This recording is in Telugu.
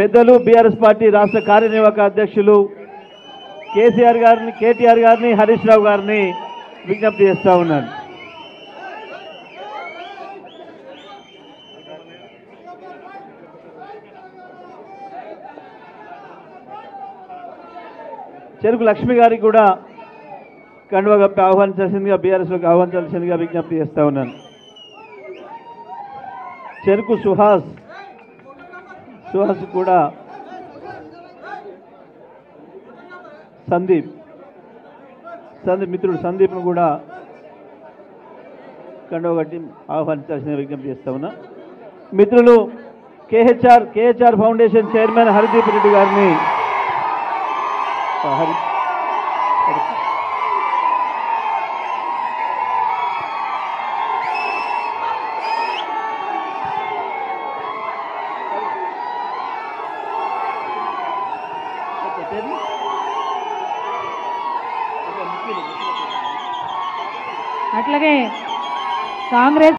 పెద్దలు బీఆర్ఎస్ పార్టీ రాష్ట్ర కార్యనిర్వాహక అధ్యక్షులు కేసీఆర్ గారిని కేటీఆర్ గారిని హరీష్ రావు గారిని విజ్ఞప్తి చేస్తా ఉన్నాను చెరుకు లక్ష్మి గారికి కూడా కండువ కప్పి ఆహ్వానించాల్సిందిగా బీఆర్ఎస్లోకి ఆహ్వానించాల్సిందిగా విజ్ఞప్తి చేస్తా ఉన్నాను చెరుకు సుహాస్ సుహాస్ కూడా సందీప్ సందీప్ మిత్రుడు సందీప్ను కూడా కండువ కట్టి ఆహ్వానించాల్సిన విజ్ఞప్తి చేస్తా ఉన్నా మిత్రులు KHR KHR foundation chairman Harideep Reddy గారిని హరి హరి- అట్లాగే కాంగ్రెస్